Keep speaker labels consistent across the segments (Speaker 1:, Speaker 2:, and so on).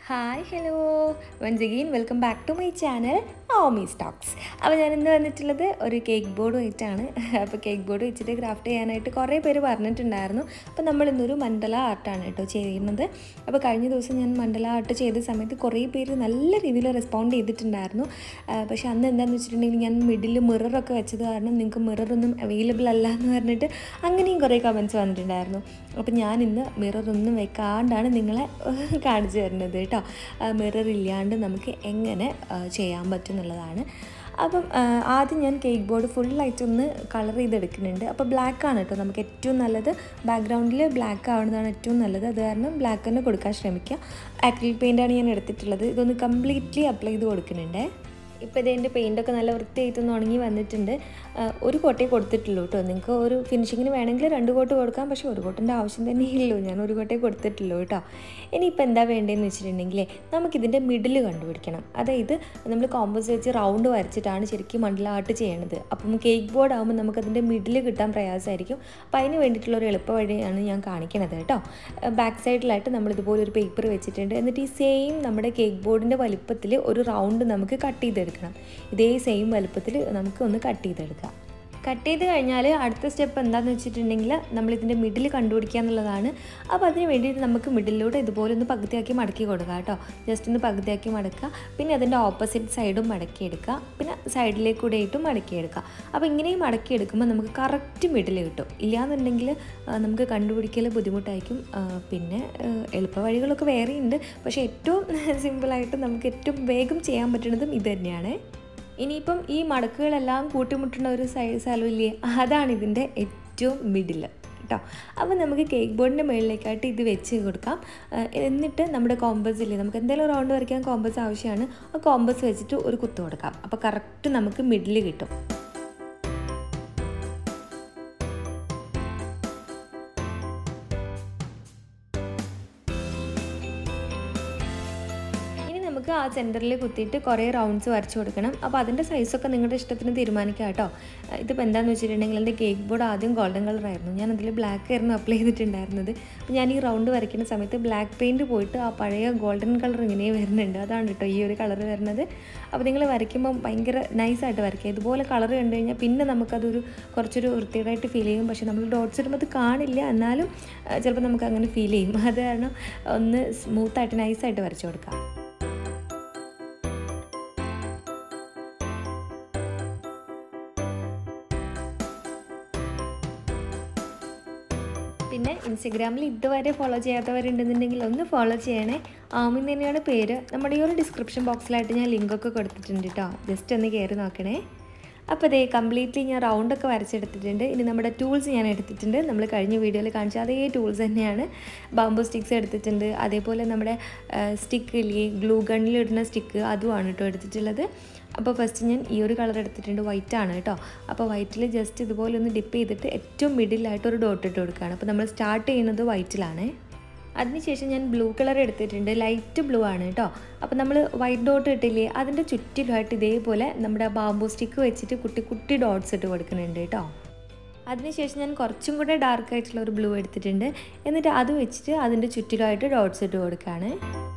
Speaker 1: hi hello once again welcome back to my channel Omi stocks അപ്പോൾ ഞാൻ ഇന്ന് വന്നിട്ടുള്ളത് ഒരു കേക്ക് ബോർഡ് വെച്ചിട്ടാണ് അപ്പോൾ കേക്ക് ബോർഡ് വെച്ചിട്ട് ക്രാഫ്റ്റ് ചെയ്യാനായിട്ട് കുറേ പേര് പറഞ്ഞിട്ടുണ്ടായിരുന്നു അപ്പോൾ നമ്മൾ ഇന്നൊരു മണ്ഡല ആർട്ടാണ് കേട്ടോ ചെയ്യുന്നത് അപ്പോൾ കഴിഞ്ഞ ദിവസം ഞാൻ മണ്ഡല ആർട്ട് ചെയ്ത സമയത്ത് കുറേ പേര് നല്ല രീതിയിൽ റെസ്പോണ്ട് ചെയ്തിട്ടുണ്ടായിരുന്നു ആ, പക്ഷേ അന്ന് എന്താണെന്ന് വെച്ചിട്ടുണ്ടെങ്കിൽ ഞാൻ മിഡിൽ മിററൊക്കെ വെച്ചത് കാരണം നിങ്ങൾക്ക് മിററൊന്നും അവൈലബിൾ അല്ല എന്ന് പറഞ്ഞിട്ട് അങ്ങനെയും കുറേ കമൻറ്റ്സ് വന്നിട്ടുണ്ടായിരുന്നു അപ്പോൾ ഞാൻ ഇന്ന് മിററൊന്നും വെക്കാണ്ടാണ് നിങ്ങളെ കാണിച്ചു തരുന്നത് കേട്ടോ മിറർ ഇല്ലാണ്ട് നമുക്ക് എങ്ങനെ ആ, ചെയ്യാൻ പറ്റും എന്നുള്ളതാണ് അപ്പം ആ, ആദ്യം ഞാൻ കേക്ക് ബോർഡ് ഫുള്ളായിട്ടൊന്ന് കളർ ചെയ്തെടുക്കുന്നുണ്ട് അപ്പോൾ ബ്ലാക്ക് ആണ് കേട്ടോ നമുക്ക് ഏറ്റവും നല്ലത് ബാക്ക്ഗ്രൗണ്ടിൽ ബ്ലാക്ക് ആവുന്നതാണ് ഏറ്റവും നല്ലത് അത് കാരണം ബ്ലാക്ക് തന്നെ കൊടുക്കാൻ ശ്രമിക്കുക ആക്രിലിക് പെയിൻ്റാണ് ഞാൻ എടുത്തിട്ടുള്ളത് ഇതൊന്ന് കംപ്ലീറ്റ്ലി അപ്ലൈ ചെയ്ത് കൊടുക്കുന്നുണ്ട് ഇപ്പോൾ ഇതിൻ്റെ പെയിൻ്റൊക്കെ നല്ല വൃത്തിയായിട്ടൊന്ന് ഉണങ്ങി വന്നിട്ടുണ്ട് ആ, ഒരു കോട്ടേ കൊടുത്തിട്ടുള്ളൂ കേട്ടോ നിങ്ങൾക്ക് ഒരു ഫിനിഷിങ്ങിന് വേണമെങ്കിൽ രണ്ട് കോട്ട് കൊടുക്കാം പക്ഷേ ഒരു കോട്ടിൻ്റെ ആവശ്യം തന്നെ ഇല്ലല്ലോ ഞാൻ ഒരു കോട്ടേ കൊടുത്തിട്ടുള്ളൂ കേട്ടോ ഇനിയിപ്പോൾ എന്താ വേണ്ടതെന്ന് വെച്ചിട്ടുണ്ടെങ്കിൽ നമുക്കിതിൻ്റെ മിഡിൽ കണ്ടുപിടിക്കണം അതായത് നമ്മൾ കോമ്പസ് വെച്ച് റൗണ്ട് വരച്ചിട്ടാണ് ശരിക്കും മണ്ഡല ആർട്ട് ചെയ്യണത് അപ്പം കേക്ക് ബോർഡ് ആകുമ്പോൾ നമുക്കതിൻ്റെ മിഡിൽ കിട്ടാൻ പ്രയാസമായിരിക്കും അപ്പോൾ അതിന് വേണ്ടിയിട്ടുള്ള ഒരു എളുപ്പ വഴിയാണ് ഞാൻ കാണിക്കണത് കേട്ടോ ബാക്ക് സൈഡിലായിട്ട് നമ്മൾ ഇതുപോലെ ഒരു പേപ്പർ വെച്ചിട്ടുണ്ട് എന്നിട്ട് ഈ സെയിം നമ്മുടെ കേക്ക് ബോർഡിൻ്റെ വലുപ്പത്തിൽ ഒരു റൗണ്ട് നമുക്ക് കട്ട് ചെയ്തെടുക്കണം ഇതേ സെയിം വലുപ്പത്തിൽ നമുക്ക് ഒന്ന് കട്ട് ചെയ്തെടുക്കാം കട്ട് ചെയ്ത് കഴിഞ്ഞാൽ അടുത്ത സ്റ്റെപ്പ് എന്താണെന്ന് വെച്ചിട്ടുണ്ടെങ്കിൽ നമ്മളിതിൻ്റെ മിഡിൽ കണ്ടുപിടിക്കുക എന്നുള്ളതാണ് അപ്പോൾ അതിന് വേണ്ടിയിട്ട് നമുക്ക് മിഡിലൂടെ ഇതുപോലെ ഒന്ന് പകുതിയാക്കി മടക്കി കൊടുക്കുക കേട്ടോ ജസ്റ്റ് ഒന്ന് പകുതിയാക്കി മടക്കുക പിന്നെ അതിൻ്റെ ഓപ്പോസിറ്റ് സൈഡും മടക്കിയെടുക്കുക പിന്നെ സൈഡിലേക്ക് കൂടെ ആയിട്ടും മടക്കിയെടുക്കുക അപ്പോൾ ഇങ്ങനെയും മടക്കിയെടുക്കുമ്പോൾ നമുക്ക് കറക്റ്റ് മിഡിൽ കിട്ടും ഇല്ലയെന്നുണ്ടെങ്കിൽ ആ, നമുക്ക് കണ്ടുപിടിക്കൽ ബുദ്ധിമുട്ടായിരിക്കും ആ, പിന്നെ ആ, എളുപ്പ വഴികളൊക്കെ വേറെയുണ്ട് പക്ഷേ ഏറ്റവും സിമ്പിളായിട്ട് നമുക്ക് ഏറ്റവും വേഗം ചെയ്യാൻ പറ്റുന്നതും ഇത് തന്നെയാണ് ഇനിയിപ്പം ഈ മടക്കുകളെല്ലാം കൂട്ടിമുട്ടുന്ന ഒരു സൈ സ്ഥലമില്ലേ അതാണ് ഇതിൻ്റെ ഏറ്റവും മിഡിൽ കേട്ടോ അപ്പോൾ നമുക്ക് കേക്ക് ബോർഡിൻ്റെ മുകളിലേക്കായിട്ട് ഇത് വെച്ച് കൊടുക്കാം ആ, എന്നിട്ട് നമ്മുടെ കോമ്പസ് ഇല്ലേ നമുക്ക് എന്തെങ്കിലും റൗണ്ട് വരയ്ക്കാൻ കോമ്പസ് ആവശ്യമാണ് ആ കോമ്പസ് വെച്ചിട്ട് ഒരു കുത്ത് കൊടുക്കാം അപ്പോൾ കറക്റ്റ് നമുക്ക് മിഡിൽ കിട്ടും ഇനി നമുക്ക് ആ സെൻറ്ററിൽ കുത്തിയിട്ട് കുറേ റൗണ്ട്സ് വരച്ച് കൊടുക്കണം അപ്പോൾ അതിൻ്റെ സൈസൊക്കെ നിങ്ങളുടെ ഇഷ്ടത്തിന് തീരുമാനിക്കാം കേട്ടോ ഇതിപ്പോൾ എന്താണെന്ന് വെച്ചിട്ടുണ്ടെങ്കിൽ എൻ്റെ കേക്ക് ബോർഡ് ആദ്യം ഗോൾഡൻ കളറായിരുന്നു ഞാൻ അതിൽ ബ്ലാക്ക് ആയിരുന്നു അപ്ലൈ ചെയ്തിട്ടുണ്ടായിരുന്നത് അപ്പോൾ ഞാൻ ഈ റൗണ്ട് വരയ്ക്കുന്ന സമയത്ത് ബ്ലാക്ക് പെയിൻറ്റ് പോയിട്ട് ആ പഴയ ഗോൾഡൻ കളർ ഇങ്ങനെ വരുന്നുണ്ട് അതാണ് കേട്ടോ ഈ ഒരു കളർ വരുന്നത് അപ്പോൾ നിങ്ങൾ വരയ്ക്കുമ്പോൾ ഭയങ്കര നൈസായിട്ട് വരയ്ക്കുക ഇതുപോലെ കളർ കണ്ടു കഴിഞ്ഞാൽ പിന്നെ നമുക്കതൊരു കുറച്ചൊരു വൃത്തികേടായിട്ട് ഫീൽ ചെയ്യും പക്ഷേ നമ്മൾ ഡോട്ട്സ് ഇടുമ്പോൾ അത് കാണില്ല എന്നാലും ആ, ചിലപ്പോൾ നമുക്ക് അങ്ങനെ ഫീൽ ചെയ്യും അത് കാരണം ഒന്ന് സ്മൂത്തായിട്ട് നൈസായിട്ട് വരച്ചു കൊടുക്കാം പിന്നെ ഇൻസ്റ്റഗ്രാമിൽ ഇതുവരെ ഫോളോ ചെയ്യാത്തവരുണ്ടെന്നുണ്ടെങ്കിൽ ഒന്ന് ഫോളോ ചെയ്യണേ ആമിൻ തന്നെയാണ് പേര് നമ്മുടെ ഈ ഒരു ഡിസ്ക്രിപ്ഷൻ ബോക്സിലായിട്ട് ഞാൻ ലിങ്കൊക്കെ കൊടുത്തിട്ടുണ്ട് കേട്ടോ ജസ്റ്റ് ഒന്ന് കയറി നോക്കണേ അപ്പോൾ ഇതേ കംപ്ലീറ്റ്ലി ഞാൻ റൗണ്ടൊക്കെ വരച്ചെടുത്തിട്ടുണ്ട് ഇനി നമ്മുടെ ടൂൾസ് ഞാൻ എടുത്തിട്ടുണ്ട് നമ്മൾ കഴിഞ്ഞ വീഡിയോയിൽ കാണിച്ച അതേ ടൂൾസ് തന്നെയാണ് ബാമ്പു സ്റ്റിക്സ് എടുത്തിട്ടുണ്ട് അതേപോലെ നമ്മുടെ സ്റ്റിക്ക് ഇല്ലേ ഗ്ലൂ ഗണ്ണിലിടുന്ന സ്റ്റിക്ക് അതുമാണ് കേട്ടോ എടുത്തിട്ടുള്ളത് അപ്പോൾ ഫസ്റ്റ് ഞാൻ ഈ ഒരു കളർ എടുത്തിട്ടുണ്ട് വൈറ്റ് ആണ് കേട്ടോ അപ്പോൾ വൈറ്റിൽ ജസ്റ്റ് ഇതുപോലെ ഒന്ന് ഡിപ്പ് ചെയ്തിട്ട് ഏറ്റവും മിഡിലായിട്ട് ഒരു ഡോട്ട് ഇട്ട് കൊടുക്കുകയാണ് അപ്പോൾ നമ്മൾ സ്റ്റാർട്ട് ചെയ്യുന്നത് വൈറ്റിലാണ് അതിനുശേഷം ഞാൻ ബ്ലൂ കളർ എടുത്തിട്ടുണ്ട് ലൈറ്റ് ബ്ലൂ ആണ് കേട്ടോ അപ്പോൾ നമ്മൾ വൈറ്റ് ഡോട്ട് ഇട്ടില്ലേ അതിൻ്റെ ചുറ്റിലുമായിട്ട് ഇതേപോലെ നമ്മുടെ ബാമ്പു സ്റ്റിക്ക് വെച്ചിട്ട് കുട്ടി കുട്ടി ഡോട്ട്സ് ഇട്ട് കൊടുക്കുന്നുണ്ട് കേട്ടോ അതിനുശേഷം ഞാൻ കുറച്ചും കൂടെ ഡാർക്ക് ആയിട്ടുള്ള ഒരു ബ്ലൂ എടുത്തിട്ടുണ്ട് എന്നിട്ട് അത് വെച്ചിട്ട് അതിൻ്റെ ചുറ്റിലുമായിട്ട് ഡോട്ട്സ് ഇട്ട് കൊടുക്കുകയാണ്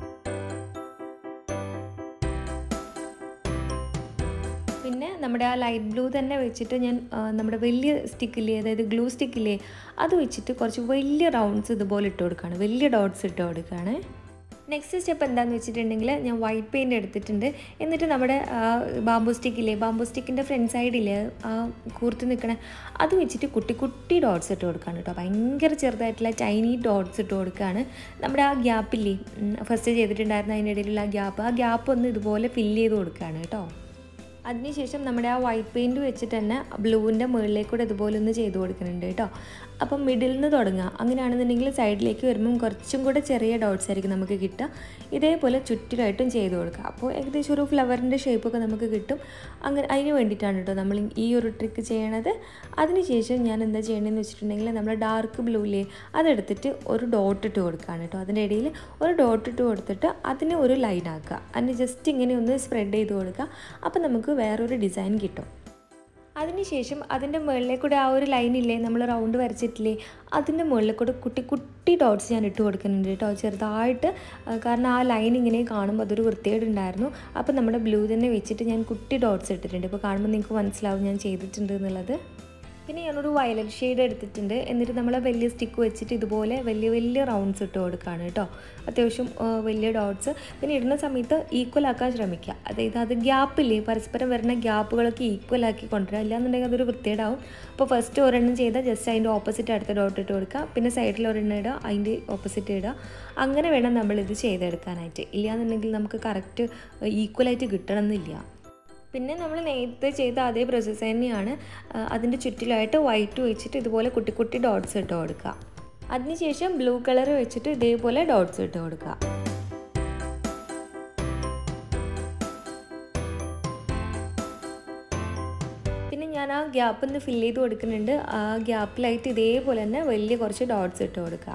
Speaker 1: പിന്നെ നമ്മുടെ ആ ലൈറ്റ് ബ്ലൂ തന്നെ വെച്ചിട്ട് ഞാൻ ആ, നമ്മുടെ വലിയ സ്റ്റിക്കില്ലേ അതായത് ഗ്ലൂ സ്റ്റിക്കില്ലേ അത് വെച്ചിട്ട് കുറച്ച് വലിയ റൗണ്ട്സ് ഇതുപോലെ ഇട്ട് കൊടുക്കുകയാണ് വലിയ ഡോട്ട്സ് ഇട്ട് കൊടുക്കുകയാണ് നെക്സ്റ്റ് സ്റ്റെപ്പ് എന്താണെന്ന് വെച്ചിട്ടുണ്ടെങ്കിൽ ഞാൻ വൈറ്റ് പെയിൻറ് എടുത്തിട്ടുണ്ട് എന്നിട്ട് നമ്മുടെ ബാമ്പു സ്റ്റിക്കില്ലേ ബാമ്പു സ്റ്റിക്കിൻ്റെ ഫ്രണ്ട് സൈഡില്ലേ ആ കൂർത്ത് നിൽക്കണ അത് വെച്ചിട്ട് കുട്ടി കുട്ടി ഡോട്ട്സ് ഇട്ട് കൊടുക്കുകയാണ് കേട്ടോ ഭയങ്കര ചെറുതായിട്ടുള്ള ടൈനി ഡോട്ട്സ് ഇട്ട് കൊടുക്കുകയാണ് നമ്മുടെ ആ ഗ്യാപ്പില്ലേ ഫസ്റ്റ് ചെയ്തിട്ടുണ്ടായിരുന്ന അതിൻ്റെ ഇടയിലുള്ള ആ ഗ്യാപ്പ് ആ ഗ്യാപ്പ് ഒന്ന് ഇതുപോലെ ഫില്ല് ചെയ്ത് കൊടുക്കുകയാണ് കേട്ടോ അതിനുശേഷം നമ്മുടെ ആ വൈറ്റ് പെയിൻറ് വെച്ചിട്ട് തന്നെ ബ്ലൂവിൻ്റെ മുകളിലേക്കൂടെ ഇതുപോലെ ഒന്ന് ചെയ്ത് കൊടുക്കുന്നുണ്ട് കേട്ടോ അപ്പം മിഡിൽ നിന്ന് തുടങ്ങുക അങ്ങനെയാണെന്നുണ്ടെങ്കിൽ സൈഡിലേക്ക് വരുമ്പം കുറച്ചും കൂടെ ചെറിയ ഡോട്ട്സ് ആയിരിക്കും നമുക്ക് കിട്ടുക ഇതേപോലെ ചുറ്റിലായിട്ടും ചെയ്ത് കൊടുക്കുക അപ്പോൾ ഏകദേശം ഒരു ഫ്ലവറിൻ്റെ ഷേപ്പൊക്കെ നമുക്ക് കിട്ടും അങ്ങനെ അതിന് വേണ്ടിയിട്ടാണ് കേട്ടോ നമ്മൾ ഈ ഒരു ട്രിക്ക് ചെയ്യണത് അതിനുശേഷം ഞാൻ എന്താ ചെയ്യേണ്ടതെന്ന് വെച്ചിട്ടുണ്ടെങ്കിൽ നമ്മൾ ഡാർക്ക് ബ്ലൂയിലെ അതെടുത്തിട്ട് ഒരു ഡോട്ട് ഇട്ട് കൊടുക്കുകയാണ് കേട്ടോ അതിൻ്റെ ഇടയിൽ ഒരു ഡോട്ട് ഇട്ട് കൊടുത്തിട്ട് അതിന് ഒരു ലൈൻ ആക്കുക അതിന് ജസ്റ്റ് ഇങ്ങനെ ഒന്ന് സ്പ്രെഡ് ചെയ്ത് കൊടുക്കുക അപ്പോൾ നമുക്ക് വേറൊരു ഡിസൈൻ കിട്ടും അതിനുശേഷം അതിൻ്റെ മുകളിൽ കൂടെ ആ ഒരു ലൈനില്ലേ നമ്മൾ റൗണ്ട് വരച്ചിട്ടില്ലേ അതിൻ്റെ മുകളിൽ കൂടെ കുട്ടി കുട്ടി ഡോട്ട്സ് ഞാൻ ഇട്ട് കൊടുക്കുന്നുണ്ട് കേട്ടോ ചെറുതായിട്ട് ആ, കാരണം ആ ലൈൻ ഇങ്ങനെ കാണുമ്പോൾ അതൊരു വൃത്തികേടുണ്ടായിരുന്നു അപ്പോൾ നമ്മുടെ ബ്ലൂ തന്നെ വെച്ചിട്ട് ഞാൻ കുട്ടി ഡോട്ട്സ് ഇട്ടിട്ടുണ്ട് ഇപ്പോൾ കാണുമ്പോൾ നിങ്ങൾക്ക് മനസ്സിലാവും ഞാൻ ചെയ്തിട്ടുണ്ട് എന്നുള്ളത് പിന്നെ ഞാനൊരു വയലറ്റ് ഷെയ്ഡ് എടുത്തിട്ടുണ്ട് എന്നിട്ട് നമ്മൾ വലിയ സ്റ്റിക്ക് വെച്ചിട്ട് ഇതുപോലെ വലിയ വലിയ റൗണ്ട്സ് ഇട്ട് കൊടുക്കുകയാണ് കേട്ടോ അത്യാവശ്യം ആ, വലിയ ഡോട്ട്സ് പിന്നെ ഇടുന്ന സമയത്ത് ഈക്വൽ ആക്കാൻ ശ്രമിക്കുക അതായത് അത് ഗ്യാപ്പില്ലേ പരസ്പരം വരുന്ന ഗ്യാപ്പുകളൊക്കെ ഈക്വൽ ആക്കി കൊണ്ടുവരിക അല്ലാന്നുണ്ടെങ്കിൽ അതൊരു വൃത്തിയേടാവും അപ്പോൾ ഫസ്റ്റ് ഒരെണ്ണം ചെയ്താൽ ജസ്റ്റ് അതിൻ്റെ ഓപ്പോസിറ്റ് അടുത്ത ഡോട്ട് ഇട്ട് കൊടുക്കുക പിന്നെ സൈഡിൽ ഒരെണ്ണം ഇടുക അതിൻ്റെ ഓപ്പോസിറ്റ് ഇടുക അങ്ങനെ വേണം നമ്മളിത് ചെയ്തെടുക്കാനായിട്ട് ഇല്ലയെന്നുണ്ടെങ്കിൽ നമുക്ക് കറക്റ്റ് ഈക്വലായിട്ട് കിട്ടണമെന്നില്ല പിന്നെ നമ്മൾ നേരത്തെ ചെയ്ത അതേ പ്രോസസ്സ് തന്നെയാണ് ആ, അതിൻ്റെ ചുറ്റിലായിട്ട് വൈറ്റ് വെച്ചിട്ട് ഇതുപോലെ കുട്ടി കുട്ടി ഡോട്ട്സ് ഇട്ട് കൊടുക്കുക അതിനുശേഷം ബ്ലൂ കളർ വെച്ചിട്ട് ഇതേപോലെ ഡോട്ട്സ് ഇട്ട് കൊടുക്കുക പിന്നെ ഞാൻ ആ ഗ്യാപ്പ് ഒന്ന് ഫില്ല് ചെയ്ത് കൊടുക്കുന്നുണ്ട് ആ ഗ്യാപ്പിലായിട്ട് ഇതേപോലെ തന്നെ വലിയ കുറച്ച് ഡോട്ട്സ് ഇട്ട് കൊടുക്കുക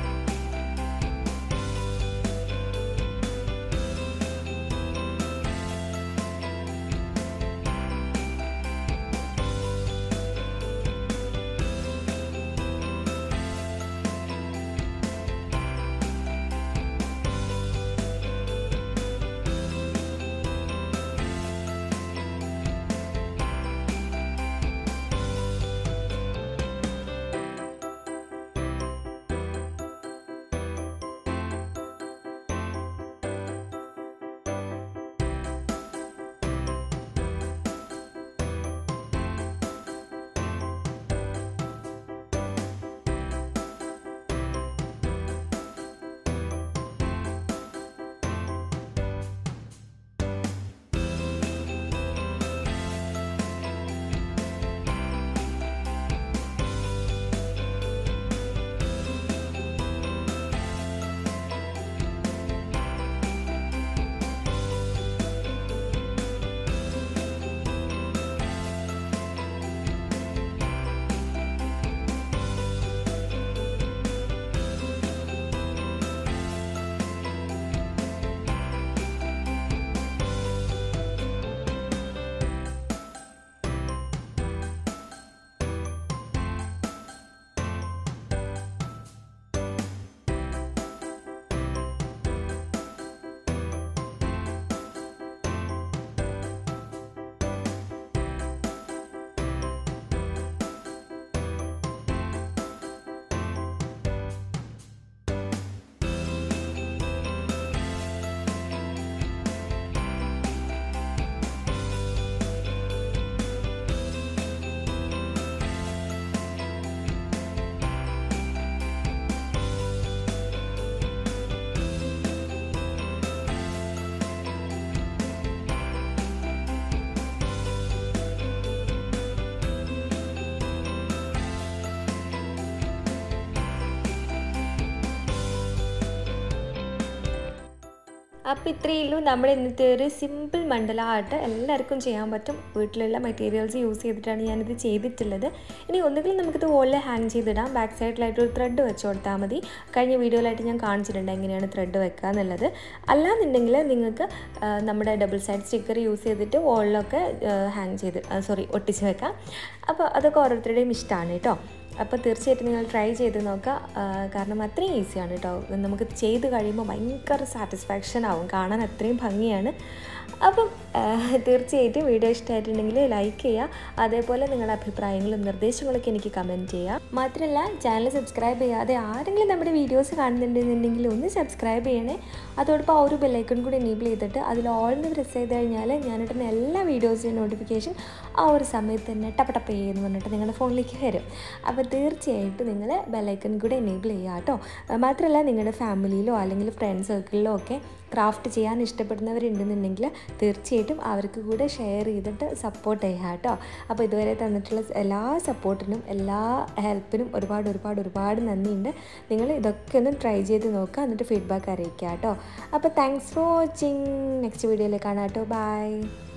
Speaker 1: അപ്പോൾ ഇത്രയേ ഉള്ളൂ നമ്മുടെ ഇന്നത്തെ ഒരു സിമ്പിൾ മണ്ഡല ആർട്ട് എല്ലാവർക്കും ചെയ്യാൻ പറ്റും വീട്ടിലുള്ള മെറ്റീരിയൽസ് യൂസ് ചെയ്തിട്ടാണ് ഞാനിത് ചെയ്തിട്ടുള്ളത് ഇനി ഒന്നുകിൽ നമുക്കിത് വോളിൽ ഹാങ് ചെയ്തിടാം ബാക്ക് സൈഡിലായിട്ട് ഒരു ത്രെഡ് വെച്ച് കൊടുത്താൽ മതി കഴിഞ്ഞ വീഡിയോയിലായിട്ട് ഞാൻ കാണിച്ചിട്ടുണ്ട് എങ്ങനെയാണ് ത്രെഡ് വെക്കുക എന്നുള്ളത് അല്ലാന്നുണ്ടെങ്കിൽ നിങ്ങൾക്ക് ആ, നമ്മുടെ ഡബിൾ സൈഡ് സ്റ്റിക്കർ യൂസ് ചെയ്തിട്ട് വോളിലൊക്കെ ഹാങ് ചെയ്ത് സോറി ഒട്ടിച്ച് വെക്കാം അപ്പോൾ അതൊക്കെ ഓരോരുത്തരുടെയും ഇഷ്ടമാണ് കേട്ടോ അപ്പോൾ തീർച്ചയായിട്ടും നിങ്ങൾ ട്രൈ ചെയ്ത് നോക്കുക ആ, കാരണം അത്രയും ഈസിയാണ് കേട്ടോ നമുക്ക് ചെയ്ത് കഴിയുമ്പോൾ ഭയങ്കര സാറ്റിസ്ഫാക്ഷൻ ആവും കാണാൻ അത്രയും ഭംഗിയാണ് അപ്പം ആ, തീർച്ചയായിട്ടും വീഡിയോ ഇഷ്ടമായിട്ടുണ്ടെങ്കിൽ ലൈക്ക് ചെയ്യുക അതേപോലെ നിങ്ങളുടെ അഭിപ്രായങ്ങളും നിർദ്ദേശങ്ങളൊക്കെ എനിക്ക് കമൻറ്റ് ചെയ്യുക മാത്രമല്ല ചാനൽ സബ്സ്ക്രൈബ് ചെയ്യാതെ ആരെങ്കിലും നമ്മുടെ വീഡിയോസ് കാണുന്നുണ്ടെന്നുണ്ടെങ്കിൽ ഒന്ന് സബ്സ്ക്രൈബ് ചെയ്യണേ അതോടൊപ്പം ആ ഒരു ബെല്ലൈക്കൺ കൂടി എനേബിൾ ചെയ്തിട്ട് അതിൽ ഓൾന്ന് പ്രസ് ചെയ്ത് കഴിഞ്ഞാൽ ഞാനിടുന്ന എല്ലാ വീഡിയോസിൻ്റെ നോട്ടിഫിക്കേഷൻ ആ ഒരു സമയത്ത് തന്നെ ടപ്പ ടപ്പ എന്ന് പറഞ്ഞിട്ട് നിങ്ങളുടെ ഫോണിലേക്ക് വരും അപ്പോൾ തീർച്ചയായിട്ടും നിങ്ങൾ ബെല്ലൈക്കൺ കൂടെ എനേബിൾ ചെയ്യുക കേട്ടോ മാത്രമല്ല നിങ്ങളുടെ ഫാമിലിയിലോ അല്ലെങ്കിൽ ഫ്രണ്ട് സർക്കിളിലോ ഒക്കെ ക്രാഫ്റ്റ് ചെയ്യാൻ ഇഷ്ടപ്പെടുന്നവരുണ്ടെന്നുണ്ടെങ്കിൽ തീർച്ചയായിട്ടും അവർക്ക് കൂടെ ഷെയർ ചെയ്തിട്ട് സപ്പോർട്ട് ചെയ്യുക കേട്ടോ അപ്പോൾ ഇതുവരെ തന്നിട്ടുള്ള എല്ലാ സപ്പോർട്ടിനും എല്ലാ ഹെൽപ്പിനും ഒരുപാട് ഒരുപാട് ഒരുപാട് നന്ദിയുണ്ട് നിങ്ങൾ ഇതൊക്കെ ഒന്ന് ട്രൈ ചെയ്ത് നോക്കുക എന്നിട്ട് ഫീഡ്ബാക്ക് അറിയിക്കുക കേട്ടോ അപ്പോൾ താങ്ക്സ് ഫോർ വാച്ചിങ് നെക്സ്റ്റ് വീഡിയോയിൽ കാണാം കേട്ടോ ബൈ